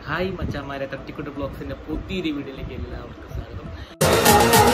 Hi മച്ചാമാരെ തട്ടിക്കുട്ട് ബ്ലോഗ്സിന്റെ പുതിയൊരു വീഡിയോയിലേക്ക് എല്ലാവർക്കും സ്വാഗതം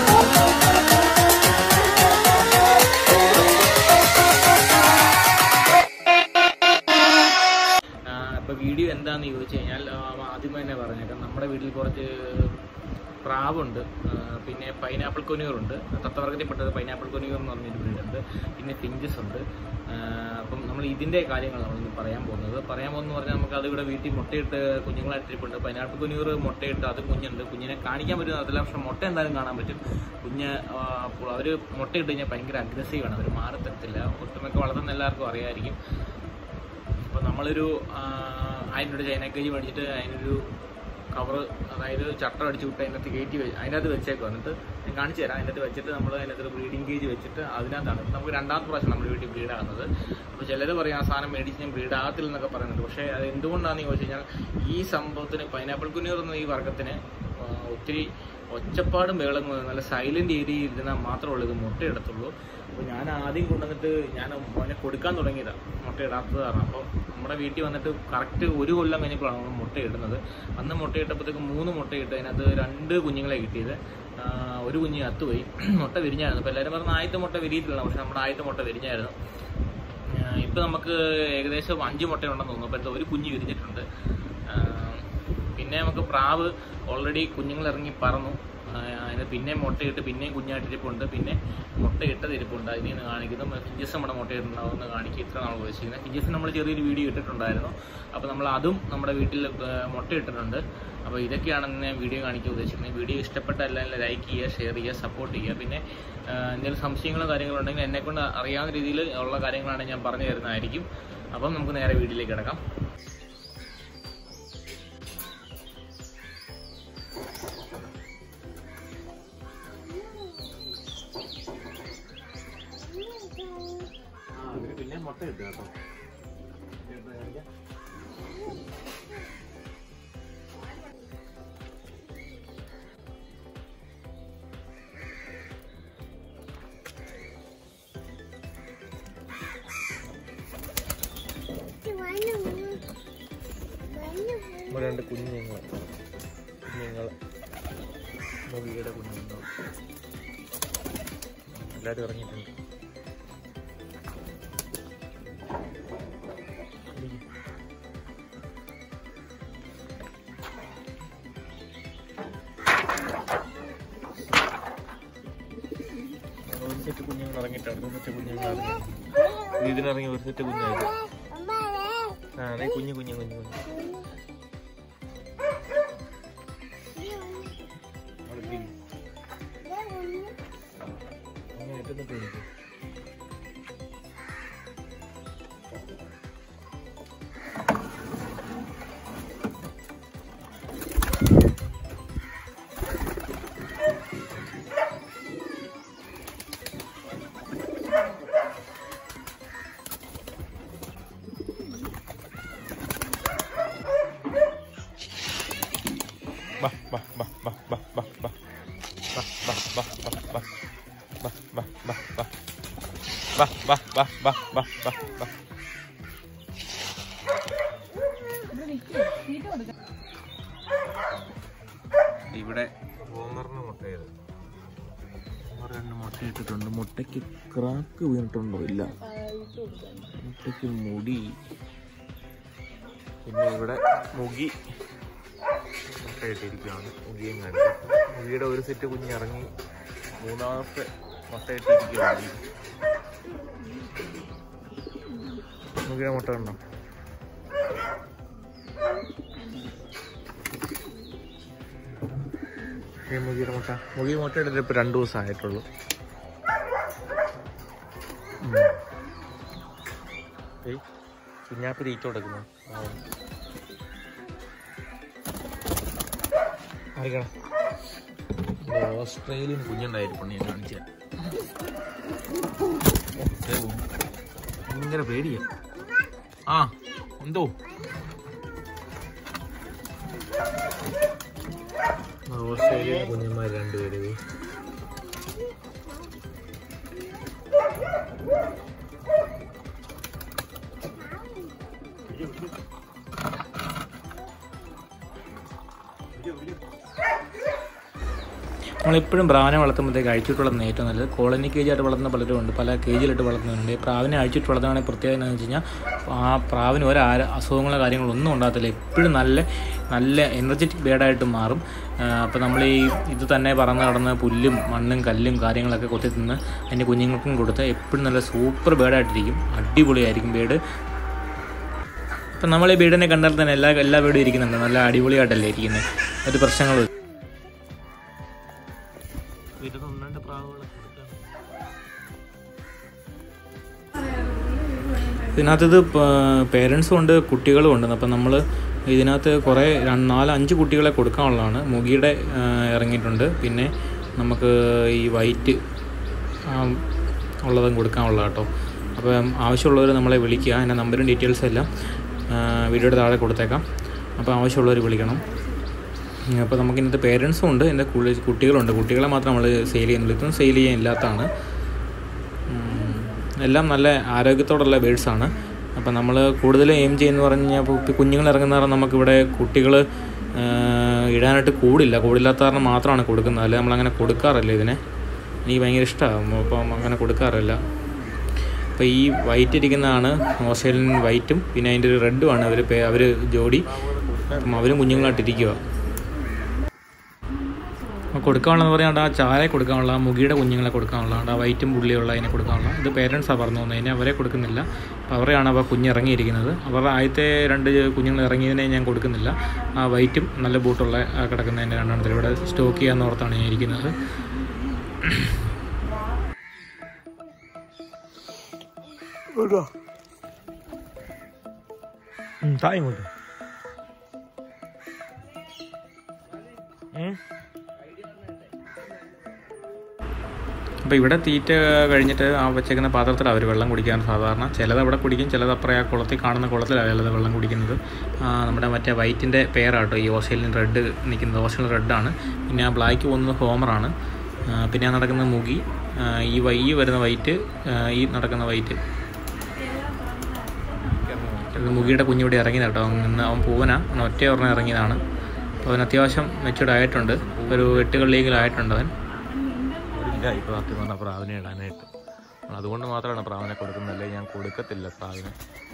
ആ, ഇപ്പൊ വീഡിയോ എന്താന്ന് ചോദിച്ചു കഴിഞ്ഞാൽ ആ, ആദ്യം തന്നെ പറഞ്ഞേക്കാം നമ്മുടെ വീട്ടിൽ കുറച്ച് പ്രാവുണ്ട് ആ, പിന്നെ പൈനാപ്പിൾ കൊനിയൂറുണ്ട് തത്തവർഗത്തിൽപ്പെട്ടത് പൈനാപ്പിൾ കൊനിയൂർ എന്ന് പറഞ്ഞൊരു വീടുണ്ട് പിന്നെ ഫിഞ്ചസ് ഉണ്ട് ആ, അപ്പം നമ്മൾ ഇതിന്റെ കാര്യങ്ങൾ നമ്മൾ പറയാൻ പോകുന്നത് പറയാൻ പോകുന്നത് പറഞ്ഞാൽ നമുക്ക് അത് ഇവിടെ വീട്ടിൽ മുട്ടയിട്ട് കുഞ്ഞുങ്ങളായിട്ടിരിപ്പുണ്ട് പൈനാപ്പിൾ കൊനിയൂർ മുട്ടയിട്ട് അത് കുഞ്ഞുണ്ട് കുഞ്ഞിനെ കാണിക്കാൻ പറ്റുന്ന അതില്ല പക്ഷെ മുട്ട എന്തായാലും കാണാൻ പറ്റും കുഞ്ഞ് ആ, അപ്പോൾ അവർ മുട്ടയിട്ട് കഴിഞ്ഞാൽ ഭയങ്കര അഗ്രസീവാണ് അവർ മാറി തരത്തില്ല ഒട്ടുമിക്ക വളർത്തുന്ന എല്ലാവർക്കും അറിയാമായിരിക്കും അപ്പോൾ നമ്മളൊരു ആ, അതിനൊരു ചൈന കേജ് മേടിച്ചിട്ട് അതിനൊരു കവർ അതായത് ചട്ടം അടിച്ച് വിട്ട് അതിനകത്ത് കയറ്റി വെച്ച് അതിനകത്ത് വെച്ചേക്കും എന്നിട്ട് ഞാൻ കാണിച്ചു തരാം അതിനകത്ത് വെച്ചിട്ട് നമ്മൾ അതിനകത്ത് ബ്രീഡിംഗ് കേജ് വെച്ചിട്ട് അതിനകത്താണ് നമുക്ക് രണ്ടാമത്തെ പ്രാവശ്യം നമ്മുടെ വീട്ടിൽ ബ്രീഡ് ആകുന്നത് അപ്പോൾ ചിലർ പറയും ആ സാധനം മേടിച്ച് ഞാൻ ബ്രീഡ് ആകത്തില്ല എന്നൊക്കെ പറയുന്നുണ്ട് പക്ഷേ അത് എന്തുകൊണ്ടാണെന്ന് ചോദിച്ചു കഴിഞ്ഞാൽ ഈ സംഭവത്തിന് പൈനാപ്പിൾ കുഞ്ഞൂർ എന്ന ഈ വർഗത്തിന് ആ, ഒത്തിരി ഒച്ചപ്പാടും ബഹളങ്ങളും നല്ല സൈലന്റ് ഏരിയയിൽ ഇരുന്നാൽ മാത്രമേ ഉള്ളൂ ഇത് മുട്ടയിടത്തുള്ളൂ അപ്പോൾ ഞാൻ ആദ്യം കൊണ്ടുവന്നിട്ട് ഞാൻ മോനെ കൊടുക്കാൻ തുടങ്ങിയതാണ് മുട്ടയിടാത്തതാണ് അപ്പോൾ നമ്മുടെ വീട്ടിൽ വന്നിട്ട് കറക്റ്റ് ഒരു കൊല്ലം കഴിഞ്ഞപ്പോഴാണ് നമ്മൾ മുട്ടയിടുന്നത് അന്ന് മുട്ടയിട്ടപ്പോഴത്തേക്ക് മൂന്ന് മുട്ടയിട്ട് അതിനകത്ത് രണ്ട് കുഞ്ഞുങ്ങളെ കിട്ടിയത് ആ, ഒരു കുഞ്ഞ് അത്തുപോയി മുട്ട വിരിഞ്ഞായിരുന്നു അപ്പോൾ എല്ലാവരും പറഞ്ഞ ആദ്യത്തെ മുട്ട വിരിയിട്ടില്ല പക്ഷെ നമ്മുടെ ആദ്യത്തെ മുട്ട വിരിഞ്ഞായിരുന്നു ഇപ്പം നമുക്ക് ഏകദേശം അഞ്ച് മുട്ടയുണ്ടെന്ന് തോന്നുന്നു അപ്പോൾ ഒരു കുഞ്ഞ് വിരിഞ്ഞിട്ടുണ്ട് ആ, പിന്നെ നമുക്ക് പ്രാവ് ഓൾറെഡി കുഞ്ഞുങ്ങൾ ഇറങ്ങി പറന്നു ആ, അതിന് പിന്നെ മുട്ടയിട്ട് പിന്നെയും കുഞ്ഞായിട്ടിരിപ്പുണ്ട് പിന്നെ മുട്ടയിട്ടത് ഇരിപ്പുണ്ട് അതിന് കാണിക്കുന്നു ഫിഞ്ചസ് നമ്മുടെ മുട്ടയിട്ടുണ്ടാവുമെന്ന് കാണിക്കുക ഇത്ര നമ്മൾ ഉദ്ദേശിക്കുന്നത് ഫിഞ്ചസ് നമ്മൾ ചെറിയൊരു വീഡിയോ ഇട്ടിട്ടുണ്ടായിരുന്നു അപ്പോൾ നമ്മൾ അതും നമ്മുടെ വീട്ടിൽ ആ, മുട്ടയിട്ടിട്ടുണ്ട് അപ്പോൾ ഇതൊക്കെയാണ് ഇന്ന് ഞാൻ വീഡിയോ കാണിക്കാൻ ഉദ്ദേശിക്കുന്നത് വീഡിയോ ഇഷ്ടപ്പെട്ട എല്ലാവരും ലൈക്ക് ചെയ്യുക ഷെയർ ചെയ്യുക സപ്പോർട്ട് ചെയ്യുക പിന്നെ ആ, എന്തെങ്കിലും സംശയങ്ങളോ കാര്യങ്ങളോ ഉണ്ടെങ്കിൽ എന്നെക്കൊണ്ട് അറിയാവുന്ന രീതിയിൽ ഉള്ള കാര്യങ്ങളാണ് ഞാൻ പറഞ്ഞു തരുന്നതായിരിക്കും അപ്പം നമുക്ക് നേരെ വീഡിയോയിലേക്ക് കിടക്കാം പിന്നെ മുട്ട കിട്ടുക കേട്ടോ നമ്മുടെ രണ്ട് കുഞ്ഞുങ്ങൾ കുഞ്ഞുങ്ങൾ മുഖിയുടെ കുഞ്ഞുങ്ങൾ എല്ലാവരും ഇറങ്ങിയിട്ടുണ്ട് ഒരു സെറ്റ് കുഞ്ഞുങ്ങൾ ഇറങ്ങിയിട്ടാണ് ഒരു സെറ്റ് കുഞ്ഞുങ്ങൾ ഇറങ്ങി ഇതിനിറങ്ങി ഒരു സെറ്റ് കുഞ്ഞായത് ആ അതെ കുഞ്ഞു കുഞ്ഞു കുഞ്ഞു കുഞ്ഞു അവിടെ ഇരിക്ക്. അങ്ങനെ എത്തുന്നിട്ട് എനിക്ക് Bah, bah, bah, bah, bah, bah, bah. Bah, bah, bah, bah, bah. Bah, bah, bah, bah. Bah, bah, bah, bah, bah, bah, bah. ഇവിടെ ഓമറിന് മുട്ടയത് ഓമർ രണ്ട് മുട്ടയിട്ടിട്ടുണ്ട് മുട്ടയ്ക്ക് ക്രാക്ക് വീണിട്ടുണ്ടോ ഇല്ല മുട്ടയ്ക്ക് മുടി പിന്നെ ഇവിടെ മുഗി മുട്ടയിട്ടിരിക്കുകയാണ് മുഗിയും കണ്ട് മുഗിയുടെ ഒരു സെറ്റ് കുഞ്ഞ് ഇറങ്ങി മൂന്നാമത്തെ മുട്ടയിട്ടിരിക്കുകയാണ് മുഗിയുടെ മുട്ട കണ്ടോ ഈ മുഗിയുടെ മുട്ട മുഗി മുട്ട ഇട്ടിട്ട് ഇപ്പൊ രണ്ടു ദിവസം ആയിട്ടുള്ളൂ ഉം. ഏയ് കുഞ്ഞാപ്പി തീറ്റ കൊടുക്കുന്നു ആ. ആയിക്കോട്ടെ. ഇത് ഓസ്ട്രേലിയൻ കുഞ്ഞുണ്ടായിരിക്കും ഞാൻ കാണിച്ച ഭയങ്കര പേടിയാ ആ എന്തോ ഓസ്ട്രേലിയൻ കുഞ്ഞന്മാർ രണ്ടുപേര് നമ്മളെപ്പോഴും പ്രാവിനെ വളർത്തുമ്പോഴത്തേക്ക് അഴിച്ചിട്ട് വളർത്തുന്ന ഏറ്റവും നല്ലത് കോളനി കേജ് ആയിട്ട് വളർത്തുന്ന പലരും ഉണ്ട് പല കേജിലിട്ട് വളർത്തുന്നുണ്ട് ഈ പ്രാവിനെ അഴിച്ചിട്ട് വളർത്തുകയാണെങ്കിൽ പ്രത്യേകത എന്താണെന്ന് വെച്ച് കഴിഞ്ഞാൽ ആ പ്രാവിന് ഒരു ആര അസുഖങ്ങളോ കാര്യങ്ങളോ ഒന്നും ഉണ്ടാകത്തില്ല എപ്പോഴും നല്ല നല്ല എനർജറ്റിക് ബേഡായിട്ട് മാറും അപ്പോൾ നമ്മൾ ഈ ഇത് തന്നെ പറന്ന് നടന്ന് പുല്ലും മണ്ണും കല്ലും കാര്യങ്ങളൊക്കെ കൊത്തി തിന്ന് അതിൻ്റെ കുഞ്ഞുങ്ങൾക്കും കൊടുത്ത് എപ്പോഴും നല്ല സൂപ്പർ ബേഡായിട്ടിരിക്കും അടിപൊളിയായിരിക്കും ബേഡ് ഇപ്പം നമ്മൾ ഈ വീടിനെ കണ്ടാൽ തന്നെ എല്ലാ എല്ലാ വീടും ഇരിക്കുന്നുണ്ട് നല്ല അടിപൊളിയായിട്ടല്ലേ ഇരിക്കുന്നത് ഒരു പ്രശ്നങ്ങളും ഇതിനകത്ത് ഇത് പേരൻസും ഉണ്ട് കുട്ടികളും ഉണ്ട് അപ്പം നമ്മൾ ഇതിനകത്ത് കുറേ രണ്ട് നാല് അഞ്ച് കുട്ടികളെ കൊടുക്കാനുള്ളതാണ് മുഗിയുടെ ആ, ഇറങ്ങിയിട്ടുണ്ട് പിന്നെ നമുക്ക് ഈ വൈറ്റ് ആ, ഉള്ളതും കൊടുക്കാനുള്ള കേട്ടോ അപ്പം ആവശ്യമുള്ളവർ നമ്മളെ വിളിക്കുക അതിൻ്റെ നമ്പറും ഡീറ്റെയിൽസും എല്ലാം ആ, വീഡിയോയുടെ താഴെ കൊടുത്തേക്കാം അപ്പോൾ ആവശ്യമുള്ളവർ വിളിക്കണം അപ്പോൾ നമുക്ക് ഇന്നത്തെ പേരൻസും ഉണ്ട് എൻ്റെ കുളി- കുട്ടികളുണ്ട് കുട്ടികളെ മാത്രം നമ്മൾ സെയിൽ ചെയ്യുന്നുള്ളൂ ഇതൊന്നും സെയിൽ ചെയ്യാൻ ഇല്ലാത്തതാണ് ഉം, എല്ലാം നല്ല ആരോഗ്യത്തോടുള്ള ബേഡ്സാണ് അപ്പം നമ്മൾ കൂടുതൽ എയിം ചെയ്യുന്നത് പറഞ്ഞു കഴിഞ്ഞാൽ ഇപ്പോൾ കുഞ്ഞുങ്ങൾ ഇറങ്ങുന്ന കാരണം നമുക്കിവിടെ കുട്ടികൾ ഇടാനായിട്ട് കൂടില്ല കൂടില്ലാത്ത കാരണം മാത്രമാണ് കൊടുക്കുന്നത് അല്ലെ നമ്മളങ്ങനെ കൊടുക്കാറില്ല ഇതിനെ എനിക്ക് ഭയങ്കര ഇഷ്ടമാണ് അപ്പം അങ്ങനെ കൊടുക്കാറില്ല അപ്പോൾ ഈ വൈറ്റ് ഇരിക്കുന്നതാണ് ഓസ്ട്രേലിയൻ വൈറ്റും പിന്നെ അതിൻ്റെ ഒരു റെഡുമാണ് അവർ അവർ ജോഡി അപ്പം അവരും കുഞ്ഞുങ്ങളായിട്ടിരിക്കുക അപ്പോൾ കൊടുക്കാനുള്ളതെന്ന് പറയാണ്ട് ആ ചായ കൊടുക്കാനുള്ള ആ മുകിയുടെ കുഞ്ഞുങ്ങളെ കൊടുക്കാനുള്ള ആ വൈറ്റും പുള്ളിയുള്ള അതിനെ കൊടുക്കാനുള്ള ഇത് പേരൻസാണ് പറഞ്ഞു തന്നെ അതിനെ അവരെ കൊടുക്കുന്നില്ല അപ്പോൾ അവരെയാണ് അപ്പോൾ കുഞ്ഞ് ഇറങ്ങിയിരിക്കുന്നത് അവരുടെ ആദ്യത്തെ രണ്ട് കുഞ്ഞുങ്ങൾ ഇറങ്ങിയതിനെ ഞാൻ കൊടുക്കുന്നില്ല ആ വൈറ്റും നല്ല ബൂട്ടുള്ള ആ കിടക്കുന്നതിൻ്റെ രണ്ടെണ്ണത്തിൽ ഇവിടെ സ്റ്റോക്ക് ചെയ്യാന്ന് ഓർത്താണ് ഞാൻ ഇരിക്കുന്നത് താ ഇങ്ങോട്ട് അപ്പോൾ ഇവിടെ തീറ്റ കഴിഞ്ഞിട്ട് ആ വെച്ചേക്കുന്ന പാത്രത്തിൽ അവർ വെള്ളം കുടിക്കാൻ സാധാരണ ചിലത് അവിടെ കുടിക്കും ചിലത് അപ്പുറം ആ കുളത്തിൽ കാണുന്ന കുളത്തിലാണ് ചിലത് വെള്ളം കുടിക്കുന്നത് ആ, നമ്മുടെ മറ്റേ വൈറ്റിൻ്റെ പേരാട്ടോ ഈ ഓസ്ട്രേലിയൻ റെഡ് നിൽക്കുന്നത് ഓസ്ട്രേലിയൻ റെഡാണ് പിന്നെ ആ ബ്ലാക്ക് പോകുന്നത് ഹോമറാണ് ആ, പിന്നെ ആ നടക്കുന്ന മുഗി ആ, ഈ വൈ ഈ വരുന്ന വൈറ്റ് ആ, ഈ നടക്കുന്ന വൈറ്റ് ഇത് മുഗിയുടെ കുഞ്ഞിവിടെ ഇറങ്ങിയത് കേട്ടോ അവൻ ഇന്ന് അവൻ പൂവന അവൻ ഒറ്റ ഒരെണ്ണം ഇറങ്ങിയതാണ് അപ്പോൾ അവൻ അത്യാവശ്യം മെച്ചൂർഡ് ആയിട്ടുണ്ട് ഒരു എട്ട് കളിയിലായിട്ടുണ്ട് അവൻ ഒരു ഇല്ല ഇപ്പോൾ സത്യം പറഞ്ഞാൽ പ്രാവിനെ ഇടാനായിട്ട് അതുകൊണ്ട് മാത്രമാണ് പ്രാവിനെ കൊടുക്കുന്നത് ഞാൻ കൊടുക്കത്തില്ല പ്രാവിനെ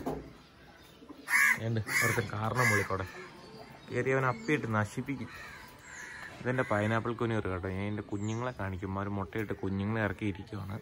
ഏണ്ട് അവർക്ക് കാരണം വിളിക്കോടെ കയറി അവൻ അപ്പിയിട്ട് നശിപ്പിക്കും ഇതെൻ്റെ പൈനാപ്പിൾ കുനിയർ കേട്ടോ ഞാൻ എൻ്റെ കുഞ്ഞുങ്ങളെ കാണിക്കും അവർ മുട്ടയിട്ട് കുഞ്ഞുങ്ങളെ ഇറക്കിയിരിക്കുവാണ്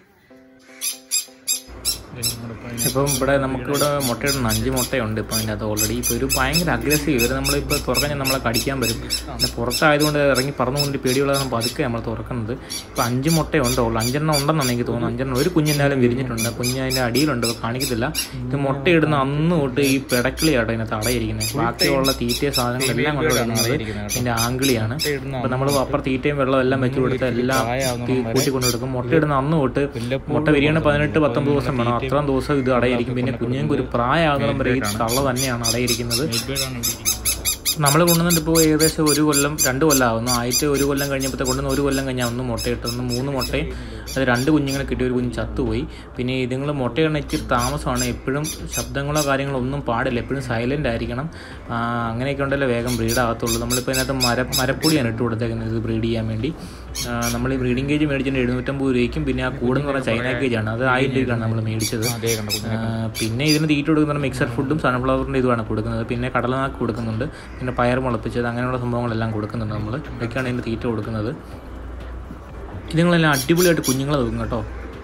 ഇപ്പം ഇവിടെ നമുക്കിവിടെ മുട്ടയിടുന്ന അഞ്ച് മുട്ടയുണ്ട് ഇപ്പം അതിൻ്റെ അത് ഓൾറെഡി ഇപ്പോൾ ഒരു ഭയങ്കര അഗ്രസീവ് ഇവർ നമ്മളിപ്പോൾ തുറക്കാൻ നമ്മളെ കടിക്കാൻ വരും പിന്നെ പുറത്തായതുകൊണ്ട് ഇറങ്ങി പറന്നുകൊണ്ട് പേടിയുള്ളതാണ് പതുക്കെ നമ്മൾ തുറക്കുന്നത് ഇപ്പം അഞ്ച് മുട്ടയുണ്ട് ഉള്ളു അഞ്ചെണ്ണം ഉണ്ടെന്നാണ് എനിക്ക് തോന്നുന്നത് അഞ്ചെണ്ണം ഒരു കുഞ്ഞെന്നാലും വിരിഞ്ഞിട്ടുണ്ട് കുഞ്ഞ് അതിൻ്റെ അടിയിലുണ്ട് അത് കാണിക്കത്തില്ല ഇത് മുട്ടയിടുന്ന അന്ന് തൊട്ട് ഈ പിടക്കിളിയാട്ടോ ഇതിനകത്ത് അടയിരിക്കുന്നത് ബാക്കിയുള്ള തീറ്റ സാധനങ്ങളെല്ലാം കൊണ്ടുവരുന്നത് ഇതിൻ്റെ ആംഗിളിയാണ് അപ്പം നമ്മൾ അപ്പുറം തീറ്റയും വെള്ളം എല്ലാം വെച്ച് കൊടുത്ത് എല്ലാം തീ- കൂട്ടി കൊണ്ടുകൊടുക്കും മുട്ടയിടുന്ന അന്ന് തൊട്ട് മുട്ട വിരിയണ പതിനെട്ട് പത്തൊമ്പത് ദിവസം വേണം അത്രയും ദിവസം ഇത് അടയിരിക്കും പിന്നെ കുഞ്ഞുങ്ങൾക്ക് ഒരു പ്രായമാകണം വരെ ഈ തള്ള തന്നെയാണ് അടയിരിക്കുന്നത് നമ്മൾ കൊണ്ടുവന്നിട്ട് ഇപ്പോൾ ഏകദേശം ഒരു കൊല്ലം രണ്ട് കൊല്ലം ആവുന്നു ആയിട്ട് ഒരു കൊല്ലം കഴിഞ്ഞപ്പോഴത്തെ കൊണ്ടുവന്ന് ഒരു കൊല്ലം കഴിഞ്ഞാൽ ഒന്ന് മുട്ടയിട്ട് ഒന്ന് മൂന്ന് മുട്ടയും അത് രണ്ട് കുഞ്ഞുങ്ങളെ കിട്ടിയ ഒരു കുഞ്ഞ് ചത്തുപോയി പിന്നെ ഇതുങ്ങൾ മുട്ടയിടണ ഇച്ചിരി താമസമാണ് എപ്പോഴും ശബ്ദങ്ങളോ കാര്യങ്ങളോ ഒന്നും പാടില്ല എപ്പോഴും സൈലൻ്റ് ആയിരിക്കണം ആ, അങ്ങനെയൊക്കെ ഉണ്ടല്ലോ വേഗം ബ്രീഡ് ആകത്തുള്ളൂ നമ്മളിപ്പോൾ ഇതിനകത്ത് മര മരപ്പൊടിയാണ് ഇട്ട് കൊടുത്തേക്കുന്നത് ഇത് ബ്രീഡ് ചെയ്യാൻ വേണ്ടി ആ, നമ്മൾ ഈ ബ്രീഡിംഗ് കേജ് മേടിച്ചിട്ട് എഴുന്നൂറ്റമ്പത് രൂപയ്ക്കും പിന്നെ ആ കൂടെന്ന് പറഞ്ഞാൽ ചൈന കേജാണ് അത് ആയിരം രൂപയ്ക്കാണ് നമ്മൾ മേടിച്ചത് ആ, പിന്നെ ഇതിന് തീറ്റ കൊടുക്കുന്ന മിക്സഡ് ഫുഡും സൺഫ്ലവറിൻ്റെ ഇതുമാണ് കൊടുക്കുന്നത് പിന്നെ കടലനാക്ക് കൊടുക്കുന്നുണ്ട് പിന്നെ പയർ മുളപ്പിച്ചത് അങ്ങനെയുള്ള സംഭവങ്ങളെല്ലാം കൊടുക്കുന്നുണ്ട് നമ്മൾ ഇതൊക്കെയാണ് ഇതിൻ്റെ തീറ്റ കൊടുക്കുന്നത് ഇതുങ്ങളെല്ലാം അടിപൊളിയായിട്ട് കുഞ്ഞുങ്ങളെ നോക്കും കേട്ടോ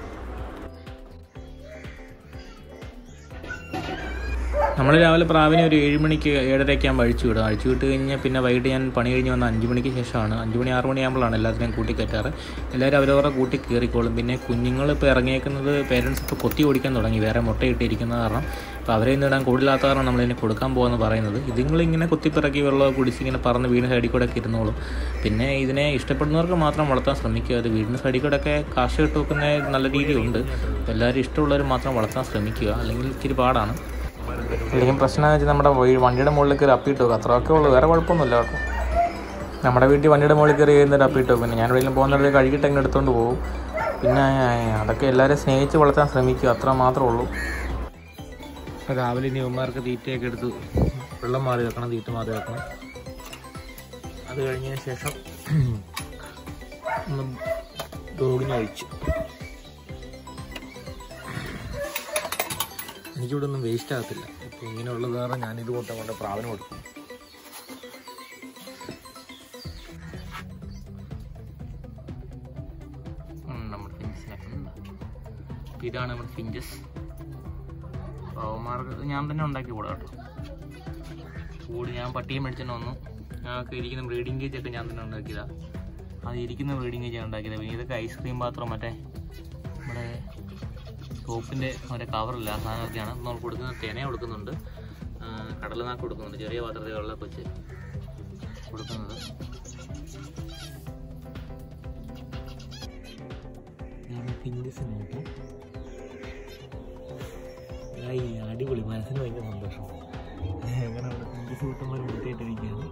നമ്മൾ രാവിലെ പ്രാവിനെ ഒരു ഏഴ് മണിക്ക് ഏഴരയ്ക്ക് ആകുമ്പോൾ അഴിച്ചു വിടും അഴിച്ചു വിട്ട് കഴിഞ്ഞാൽ പിന്നെ വൈകിട്ട് ഞാൻ പണി കഴിഞ്ഞ് വന്ന അഞ്ച് മണിക്ക് ശേഷമാണ് അഞ്ച് മണി ആറ് മണിയാകുമ്പോഴാണ് എല്ലാത്തിനെയും കൂട്ടി കയറ്റാറ് എല്ലാവരും അവരവരുടെ കൂട്ടി കയറിക്കോളും പിന്നെ കുഞ്ഞുങ്ങൾ ഇപ്പോൾ ഇറങ്ങിയേക്കുന്നത് പേരൻസ് ഇപ്പോൾ കൊത്തി ഓടിക്കാൻ തുടങ്ങി വേറെ മുട്ടയിട്ടിരിക്കുന്ന കാരണം അപ്പോൾ അവരെ ഇന്ന് ഇടാൻ കൂടുതലാത്ത കാരണം നമ്മളിതിനെ കൊടുക്കാൻ പോകുമെന്ന് പറയുന്നത് ഇതുങ്ങളിങ്ങനെ കുത്തിപ്പിറക്കി വെള്ളമൊക്കെ കുടിച്ച് ഇങ്ങനെ പറന്ന് വീടിന് സൈഡിൽ കൂടെ ഒക്കെ ഇരുന്നോളും പിന്നെ ഇതിനെ ഇഷ്ടപ്പെടുന്നവർക്ക് മാത്രം വളർത്താൻ ശ്രമിക്കുക അത് വീടിന് സൈഡിൽ കൂടെ ഒക്കെ കാശ് ഇട്ട് വെക്കുന്ന നല്ല രീതിയുണ്ട് അപ്പോൾ എല്ലാവരും ഇഷ്ടമുള്ളവർ മാത്രം വളർത്താൻ ശ്രമിക്കുക അല്ലെങ്കിൽ ഇച്ചിരി പാടാണ് അല്ലെങ്കിൽ പ്രശ്നം എന്ന് വെച്ചാൽ നമ്മുടെ വീ- വണ്ടിയുടെ മുകളിൽ കയറി അപ്പിട്ട് വെക്കും അത്രയൊക്കെ ഉള്ളൂ വേറെ കുഴപ്പമൊന്നുമില്ല കേട്ടോ നമ്മുടെ വീട്ടിൽ വണ്ടിയുടെ മുകളിൽ കയറി എന്നിട്ട് അപ്പിട്ട് വെക്കും പിന്നെ ഞാൻ എവിടെയെങ്കിലും പോകുന്നിടത്ത് കഴുകിയിട്ട് അങ്ങ് എടുത്തുകൊണ്ട് പോകും പിന്നെ അതൊക്കെ എല്ലാവരും സ്നേഹിച്ച് വളർത്താൻ ശ്രമിക്കുക അത്ര മാത്രമേ ഉള്ളൂ രാവിലെ ഇനി ഉമ്മമാർക്ക് തീറ്റയൊക്കെ എടുത്ത് വെള്ളം മാറി വെക്കണം തീറ്റ മാറി വെക്കണം അത് കഴിഞ്ഞതിന് ശേഷം ഒന്ന് ഡോഗിനെ അഴിച്ചു എനിക്കിവിടെ ഒന്നും വേസ്റ്റ് ആകത്തില്ല ഇപ്പം ഇങ്ങനെയുള്ളത് കാരണം ഞാനിത് കൊണ്ട് അങ്ങോട്ട് പ്രാവിന് കൊടുക്കും ഉം, നമ്മുടെ ഫിഞ്ചസിനൊക്കെ ഉണ്ട് അപ്പം ഇതാണ് നമ്മുടെ ഫിഞ്ചസ് പാവന്മാർക്ക് ഞാൻ തന്നെ ഉണ്ടാക്കി കൂടാ കേട്ടോ കൂട് ഞാൻ പട്ടിയെ മേടിച്ചിട്ട് വന്നു ഞങ്ങൾക്ക് ഇരിക്കുന്ന ബ്രീഡിംഗ് കേജ് ഒക്കെ ഞാൻ തന്നെ ഉണ്ടാക്കിയതാ അത് ഇരിക്കുന്ന ബ്രീഡിംഗ് കേജ് ഉണ്ടാക്കിയത് പിന്നെ ഇതൊക്കെ ഐസ്ക്രീം പാത്രം മറ്റേ നമ്മുടെ സോപ്പിൻ്റെ മറ്റേ കവറില്ല ആ സാധനമൊക്കെയാണ് നമ്മൾ കൊടുക്കുന്നത് തേന കൊടുക്കുന്നുണ്ട് ആ, കടലനാക്ക് കൊടുക്കുന്നുണ്ട് ചെറിയ പാത്രത്തിൽ വെള്ളമൊക്കെ വെച്ച് കൊടുക്കുന്നത് പിഞ്ചസിനായിട്ട് അടിപൊളി മനസ്സിന് ഭയങ്കര സന്തോഷം അങ്ങനെ അവിടെ പിഞ്ചസ് കൂട്ടന്മാർ വൃത്തിയായിട്ടിരിക്കുകയാണ്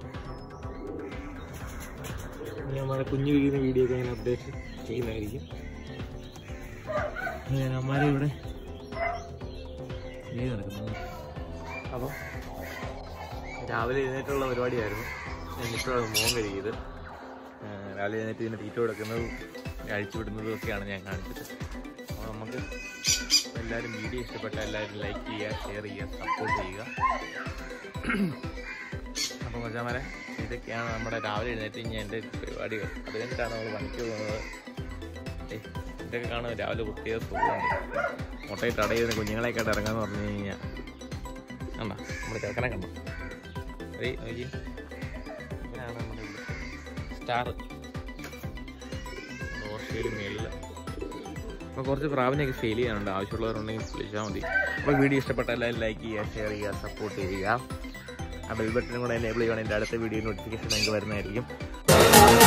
ഇനി നമ്മുടെ കുഞ്ഞു വീഴുന്ന വീഡിയോ ഒക്കെ ഞാൻ അപ്ഡേറ്റ് ചെയ്യുന്നതായിരിക്കും ഞാൻ അമ്മാരെ ഇവിടെ ചെയ്ത് നടക്കുന്നത് അപ്പോൾ രാവിലെ എഴുന്നേറ്റുള്ള പരിപാടിയായിരുന്നു എന്നിട്ടാണ് മോൻ കഴുകിയത് ഏഹ് രാവിലെ എഴുന്നേറ്റ് ഇതിന് തീറ്റ കൊടുക്കുന്നതും അഴിച്ചു വിടുന്നതും ഒക്കെയാണ് ഞാൻ കാണിച്ചത് അപ്പോൾ നമുക്ക് എല്ലാവരും വീഡിയോ ഇഷ്ടപ്പെട്ട എല്ലാവരും ലൈക്ക് ചെയ്യുക ഷെയർ ചെയ്യുക സപ്പോർട്ട് ചെയ്യുക അപ്പോൾ മച്ചാമാരെ ഇതൊക്കെയാണ് നമ്മുടെ രാവിലെ എഴുന്നേറ്റ് കഴിഞ്ഞാൽ എൻ്റെ പരിപാടികൾ അത് കഴിഞ്ഞിട്ടാണ് നമ്മൾ പണിക്ക് പോകുന്നത് ഏയ് ഇതൊക്കെ കാണുമ്പോൾ രാവിലെ പ്രത്യേക സുഖമാണ് മുട്ടയിട്ട് അടയുന്ന കുഞ്ഞുങ്ങളെയൊക്കെ ആയിട്ട് ഇറങ്ങാന്ന് പറഞ്ഞു കഴിഞ്ഞാൽ കണ്ട നമ്മുടെ ചെറുക്കനെ കണ്ടു ഏയ് നോക്കി ഇവനാണ് നമ്മുടെ സ്റ്റാർ ഓർഷയിൽ മേളിൽ അപ്പോൾ കുറച്ച് പ്രാവിനെയൊക്കെ സെയിൽ ചെയ്യാനുണ്ട് ആവശ്യമുള്ളവരുണ്ടെങ്കിൽ വിളിച്ചാൽ മതി അപ്പോൾ വീഡിയോ ഇഷ്ടപ്പെട്ട എല്ലാവരും ലൈക്ക് ചെയ്യുക ഷെയർ ചെയ്യുക സപ്പോർട്ട് ചെയ്യുക ആ ബെൽ ബട്ടനും കൂടെ എനേബിൾ ചെയ്യുകയാണെങ്കിൽ എൻ്റെ അടുത്ത വീഡിയോ നോട്ടിഫിക്കേഷൻ നിങ്ങൾക്ക് വരുന്നതായിരിക്കും